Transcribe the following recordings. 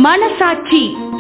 மனசாட்சி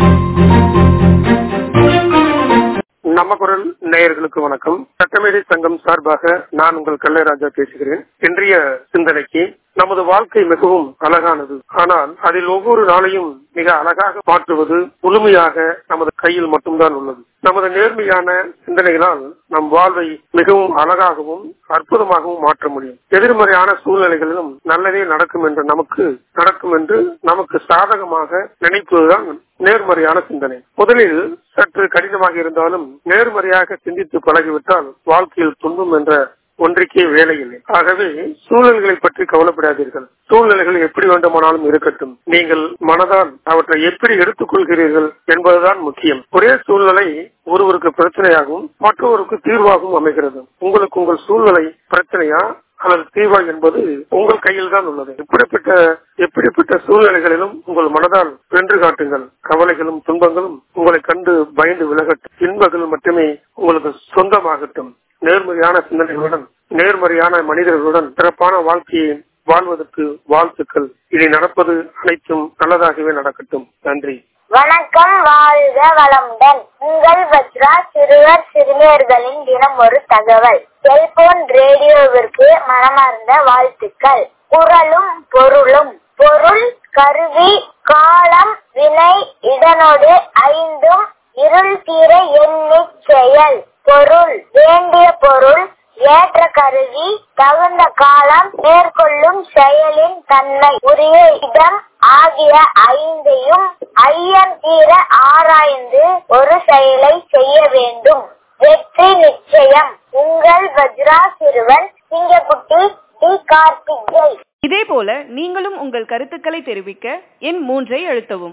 நம்ம குரல் நேயர்களுக்கு வணக்கம் சட்டமேடை சங்கம் சார்பாக நான் உங்கள் கல்லைராஜா பேசுகிறேன் இன்றைய சிந்தனைக்கு நமது வாழ்க்கை மிகவும் அழகானது ஆனால் அதில் ஒவ்வொரு நாளையும் மிக அழகாக மாற்றுவது முழுமையாக நமது கையில் மட்டும்தான் உள்ளது நமது நேர்மையான சிந்தனைகளால் நம் வாழ்வை மிகவும் அழகாகவும் அற்புதமாகவும் மாற்ற முடியும் எதிர்மறையான சூழ்நிலைகளிலும் நல்லதே நடக்கும் என்று நமக்கு நடக்கும் என்று நமக்கு சாதகமாக நினைப்பதுதான் நேர்மறையான சிந்தனை முதலில் சற்று கடினமாக இருந்தாலும் நேர்மறையாக சிந்தித்து பழகிவிட்டால் வாழ்க்கையில் துன்பம் என்ற ஒன்றிக்கே வேலை இல்லை ஆகவே சூழல்களை பற்றி கவலைப்படாதீர்கள் சூழ்நிலைகள் எப்படி வேண்டுமானாலும் இருக்கட்டும் நீங்கள் மனதால் அவற்றை எப்படி எடுத்துக்கொள்கிறீர்கள் என்பதுதான் முக்கியம் ஒரே சூழ்நிலை ஒருவருக்கு பிரச்சனையாகவும் மற்றொருவருக்கு தீர்வாகவும் அமைகிறது உங்களுக்கு உங்கள் சூழ்நிலை பிரச்சனையா அல்லது தீர்வா என்பது உங்கள் கையில் தான் உள்ளது எப்படிப்பட்ட எப்படிப்பட்ட சூழ்நிலைகளிலும் உங்கள் மனதால் வென்று காட்டுங்கள் கவலைகளும் துன்பங்களும் உங்களை கண்டு பயந்து விலகட்டும் இன்பங்கள் மட்டுமே உங்களுக்கு சொந்தமாகட்டும் நேர்மறையான சிந்தனைகளுடன் நேர்மறையான மனிதர்களுடன் சிறப்பான வாழ்க்கையை வாழ்வதற்கு வாழ்த்துக்கள் இனி நடப்பது அனைத்தும் நல்லதாகவே நடக்கட்டும் நன்றி வணக்கம் வாழ்க வளமுடன் உங்கள் வஜ்ரா சிறுவர் சிறுமியர்களின் தினம் ஒரு தகவல் செல்போன் ரேடியோவிற்கு மனமார்ந்த வாழ்த்துக்கள் குரலும் பொருளும் பொருள் கருவி காலம் வினை இதனோடு ஐந்தும் இருள் தீர எண்ணி செயல் பொருள் வேண்டிய பொருள் ஏற்ற கருவி தகுந்த காலம் மேற்கொள்ளும் செயலின் தன்மை உரிய இடம் ஆகிய ஐந்தையும் ஐயம் தீர ஆராய்ந்து ஒரு செயலை செய்ய வேண்டும் வெற்றி நிச்சயம் உங்கள் வஜ்ரா சிறுவன் சிங்கக்குட்டி டி கார்த்திகை இதேபோல நீங்களும் உங்கள் கருத்துக்களை தெரிவிக்க எண் மூன்றை அழுத்தவும்